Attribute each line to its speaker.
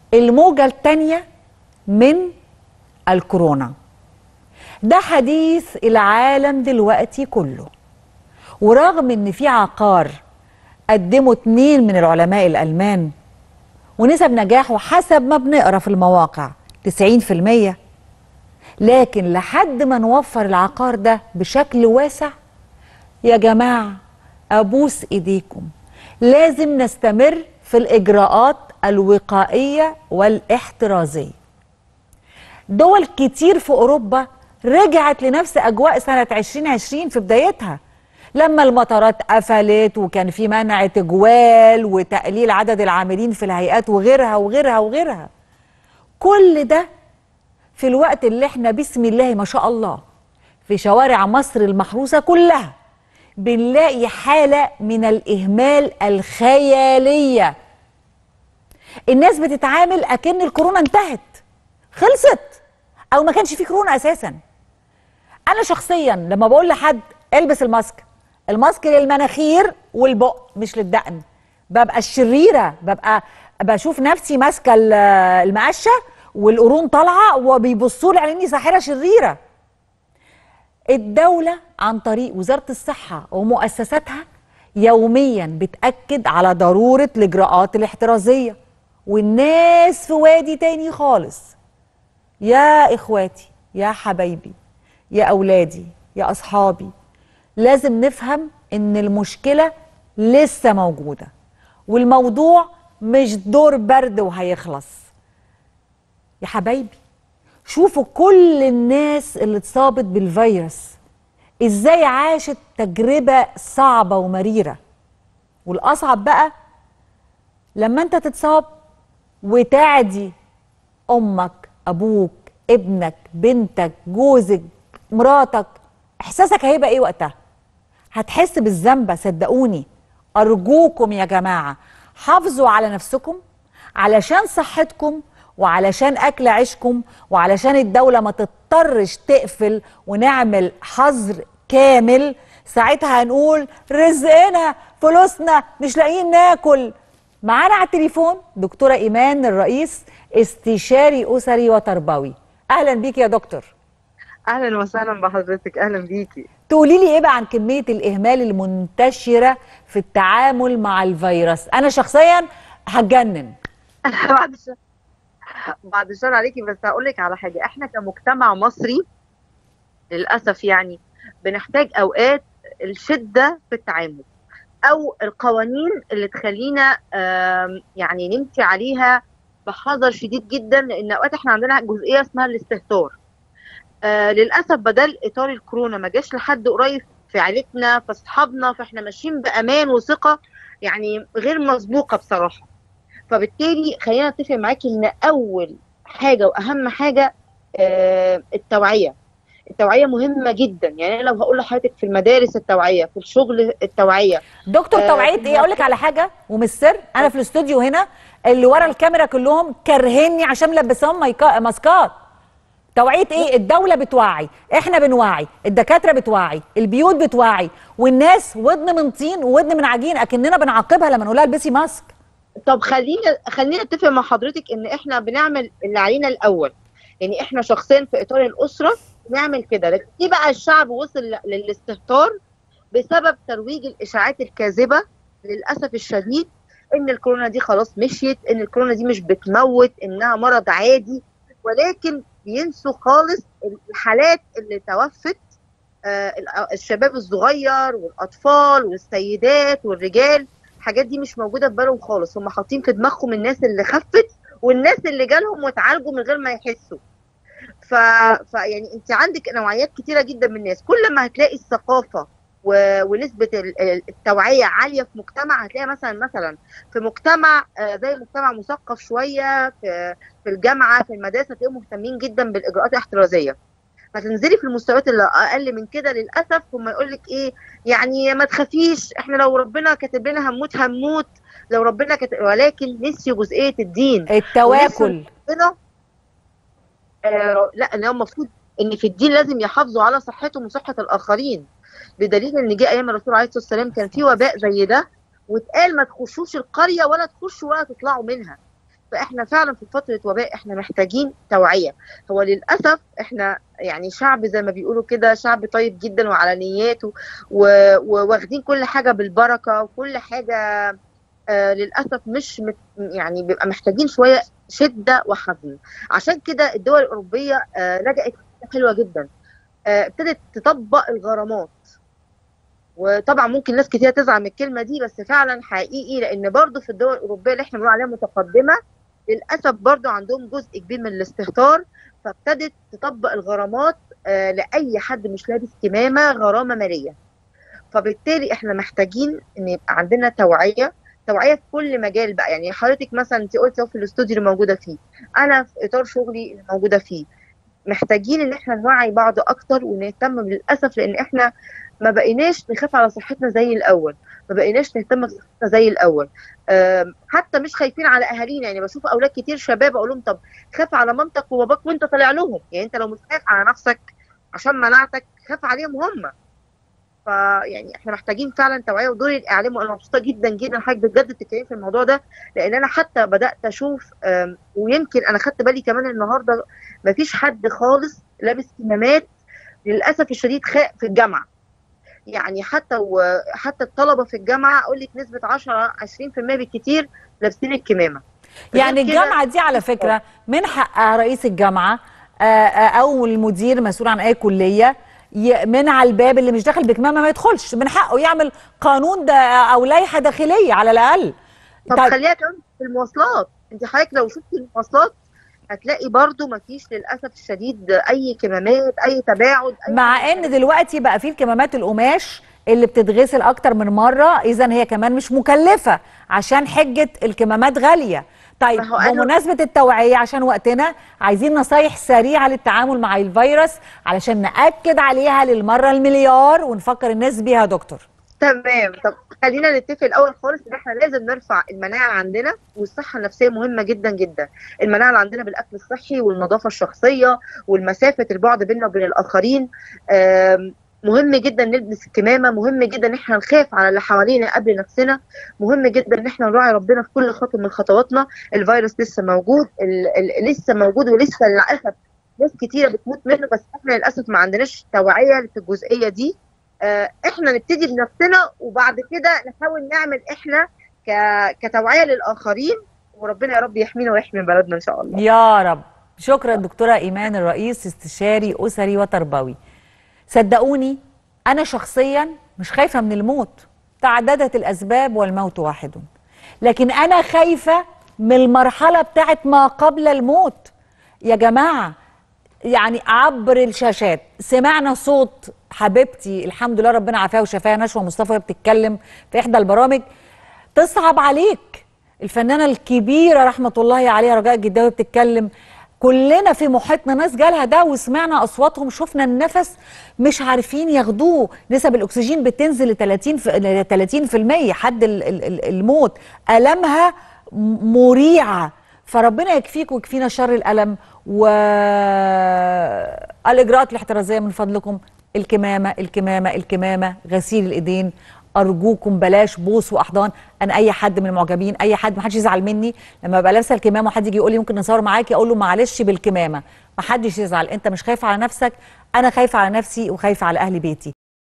Speaker 1: الموجة الثانية من الكورونا ده حديث العالم دلوقتي كله ورغم ان في عقار قدمه اتنين من العلماء الألمان ونسب نجاحه حسب ما بنقرا في المواقع 90% لكن لحد ما نوفر العقار ده بشكل واسع يا جماعة أبوس إيديكم لازم نستمر في الإجراءات الوقائية والاحترازية دول كتير في أوروبا رجعت لنفس أجواء سنة 2020 في بدايتها لما المطارات قفلت وكان في منع تجوال وتقليل عدد العاملين في الهيئات وغيرها وغيرها وغيرها كل ده في الوقت اللي احنا بسم الله ما شاء الله في شوارع مصر المحروسة كلها بنلاقي حالة من الإهمال الخيالية الناس بتتعامل أكن الكورونا انتهت خلصت أو ما كانش في كورونا أساسا أنا شخصيا لما بقول لحد البس الماسك الماسك للمناخير والبق مش للدقن ببقى الشريرة ببقى بشوف نفسي ماسكة المقشة والقرون طالعة وبيبصوا لي على إني ساحرة شريرة الدولة عن طريق وزارة الصحة ومؤسساتها يوميا بتأكد على ضرورة الإجراءات الاحترازية والناس في وادي تاني خالص يا إخواتي يا حبايبي يا أولادي يا أصحابي لازم نفهم إن المشكلة لسه موجودة والموضوع مش دور برد وهيخلص يا حبايبي شوفوا كل الناس اللي اتصابت بالفيروس ازاي عاشت تجربة صعبة ومريرة والأصعب بقى لما انت تتصاب وتعدي أمك أبوك ابنك بنتك جوزك مراتك إحساسك هيبقى إيه وقتها هتحس بالذنب صدقوني أرجوكم يا جماعة حافظوا على نفسكم علشان صحتكم وعلشان اكل عيشكم وعلشان الدوله ما تضطرش تقفل ونعمل حظر كامل ساعتها هنقول رزقنا فلوسنا مش لاقيين ناكل معانا على التليفون دكتوره ايمان الرئيس استشاري اسري وتربوي اهلا بيكي يا دكتور
Speaker 2: اهلا وسهلا بحضرتك اهلا بيكي
Speaker 1: تقولي لي ايه بقى عن كميه الاهمال المنتشره في التعامل مع الفيروس انا شخصيا هتجنن
Speaker 2: بعد الشر بعد الشر عليكي بس هقول لك على حاجه احنا كمجتمع مصري للاسف يعني بنحتاج اوقات الشده في التعامل او القوانين اللي تخلينا يعني نمشي عليها بحذر شديد جدا لان اوقات احنا عندنا جزئيه اسمها الاستهتار آه للاسف بدل اطار الكورونا ما جاش لحد قريب في عيلتنا في اصحابنا فاحنا ماشيين بامان وثقه يعني غير مسبوقه بصراحه فبالتالي خلينا نتفق معاكي ان اول حاجه واهم حاجه آه التوعيه التوعيه مهمه جدا يعني انا لو هقول لحضرتك في المدارس التوعيه في الشغل التوعيه
Speaker 1: دكتور توعيه ايه اقول لك على حاجه ومش سر انا في الاستوديو هنا اللي ورا الكاميرا كلهم كارهني عشان ملبسهم ماسكات توعيه ايه الدوله بتوعي احنا بنوعي الدكاتره بتوعي البيوت بتوعي والناس ودن من طين وودن من عجين اكننا بنعاقبها لما نقول لها البسي ماسك
Speaker 2: طب خلينا خلينا نتفق مع حضرتك ان احنا بنعمل اللي علينا الاول يعني احنا شخصيا في اطار الاسره نعمل كده لكن ايه بقى الشعب وصل للاستهتار بسبب ترويج الاشاعات الكاذبه للاسف الشديد ان الكورونا دي خلاص مشيت ان الكورونا دي مش بتموت انها مرض عادي ولكن بينسوا خالص الحالات اللي توفت آه الشباب الصغير والاطفال والسيدات والرجال الحاجات دي مش موجوده في بالهم خالص هم حاطين في دماغهم الناس اللي خفت والناس اللي جالهم واتعالجوا من غير ما يحسوا ف... ف يعني انت عندك نوعيات كتيره جدا من الناس كل ما هتلاقي الثقافه و... ونسبه التوعيه عاليه في مجتمع هتلاقي مثلا مثلا في مجتمع زي مجتمع مثقف شويه في في الجامعه في المدرسه تلاقيهم مهتمين جدا بالاجراءات الاحترازيه فتنزلي في المستويات اللي اقل من كده للاسف هم يقول لك ايه يعني ما تخافيش احنا لو ربنا كاتب لنا هنموت هنموت لو ربنا كاتب ولكن نسيوا جزئيه الدين
Speaker 1: التواكل
Speaker 2: ربنا آه لا ان هو المفروض ان في الدين لازم يحافظوا على صحتهم وصحه الاخرين بدليل ان جه ايام الرسول عليه الصلاه والسلام كان في وباء زي ده واتقال ما تخشوش القريه ولا تخشوا ولا تطلعوا منها فاحنا فعلا في فتره وباء احنا محتاجين توعيه هو للاسف احنا يعني شعب زي ما بيقولوا كده شعب طيب جدا وعلى نياته و- وواخدين كل حاجه بالبركه وكل حاجه آه للاسف مش مت يعني بيبقى محتاجين شويه شده وحزم عشان كده الدول الاوروبيه آه لجأت حلوه جدا آه ابتدت تطبق الغرامات وطبعا ممكن ناس كتير تزعل من الكلمه دي بس فعلا حقيقي لان برضو في الدول الاوروبيه اللي احنا بنقول عليها متقدمه للاسف برضو عندهم جزء كبير من الاستهتار فابتدت تطبق الغرامات آه لاي حد مش لابس كمامه غرامه ماليه فبالتالي احنا محتاجين ان يبقى عندنا توعيه توعيه في كل مجال بقى يعني حضرتك مثلا انت قلتي في الاستوديو اللي موجوده فيه انا في اطار شغلي اللي موجوده فيه محتاجين ان احنا نوعي بعض اكتر ونهتم للاسف لان احنا ما بقيناش نخاف على صحتنا زي الاول ما بقيناش نهتم بصحتنا زي الاول أم، حتى مش خايفين على اهالينا يعني بشوف اولاد كتير شباب اقول لهم طب خاف على مامتك وباباك وانت طالع لهم يعني انت لو مش خايف على نفسك عشان مناعتك خاف عليهم هم فيعني احنا محتاجين فعلا توعيه ودور الاعلام وانا مبسوطه جدا جدا حضرتك بجد بتتكلمي في الموضوع ده لان انا حتى بدات اشوف أم، ويمكن انا خدت بالي كمان النهارده مفيش حد خالص لابس كمامات للاسف الشديد خاء في الجامعه يعني حتى وحتى الطلبه في الجامعه اقول لك نسبه 10 20% بالكتير لابسين الكمامه
Speaker 1: يعني
Speaker 2: غير كده-
Speaker 1: الجامعه دي على فكره من حق رئيس الجامعه آه، آه، او المدير مسؤول عن اي كليه ي- من على الباب اللي مش داخل بكمامه ما يدخلش من حقه يعمل قانون ده او لائحه داخليه على الاقل
Speaker 2: طب
Speaker 1: طيب.
Speaker 2: خليها كمان في المواصلات انت حضرتك لو شفتي المواصلات هتلاقي برضو مفيش للاسف الشديد اي كمامات اي تباعد أي
Speaker 1: مع ان دلوقتي بقى في الكمامات القماش اللي بتتغسل اكتر من مره اذا هي كمان مش مكلفه عشان حجه الكمامات غاليه طيب
Speaker 2: ما هو أنا-
Speaker 1: بمناسبه التوعيه عشان وقتنا عايزين نصايح سريعه للتعامل مع الفيروس علشان ناكد عليها للمره المليار ونفكر الناس بيها يا دكتور
Speaker 2: تمام طب خلينا نتفق الاول خالص ان احنا لازم نرفع المناعه عندنا والصحه النفسيه مهمه جدا جدا المناعه اللي عندنا بالاكل الصحي والنظافه الشخصيه والمسافه البعد بيننا وبين الاخرين آم، مهم جدا نلبس الكمامه مهم جدا ان احنا نخاف على اللي حوالينا قبل نفسنا مهم جدا ان احنا نراعي ربنا في كل خطوه من خطواتنا الفيروس لسه موجود ال ال لسه موجود ولسه للاسف ناس كتيره بتموت منه بس احنا للاسف ما عندناش توعيه في الجزئيه دي آه، احنا نبتدي بنفسنا وبعد كده نحاول نعمل احنا ك- كتوعيه للاخرين وربنا يا رب يحمينا ويحمي بلدنا ان شاء الله
Speaker 1: يا رب شكرا دكتوره ايمان الرئيس استشاري اسري وتربوي صدقوني انا شخصيا مش خايفه من الموت تعددت الاسباب والموت واحد لكن انا خايفه من المرحله بتاعت ما قبل الموت يا جماعه يعني عبر الشاشات سمعنا صوت حبيبتي الحمد لله ربنا عافاها وشفاها نشوى مصطفى وهي بتتكلم في احدى البرامج تصعب عليك الفنانه الكبيره رحمه الله عليها رجاء الجداوي بتتكلم كلنا في محيطنا ناس جالها ده وسمعنا اصواتهم شفنا النفس مش عارفين ياخدوه نسب الاكسجين بتنزل ل 30 ل 30% حد ال- ال- ال- الموت المها م- مريعه فربنا يكفيك ويكفينا شر الالم والاجراءات الاحترازيه من فضلكم الكمامه الكمامه الكمامه غسيل الايدين ارجوكم بلاش بوس واحضان انا اي حد من المعجبين اي حد ما حدش يزعل مني لما ابقى لابسه الكمامه وحد يجي يقول لي ممكن نصور معاكي اقول له معلش بالكمامه ما حدش يزعل انت مش خايف على نفسك انا خايفه على نفسي وخايفه على اهل بيتي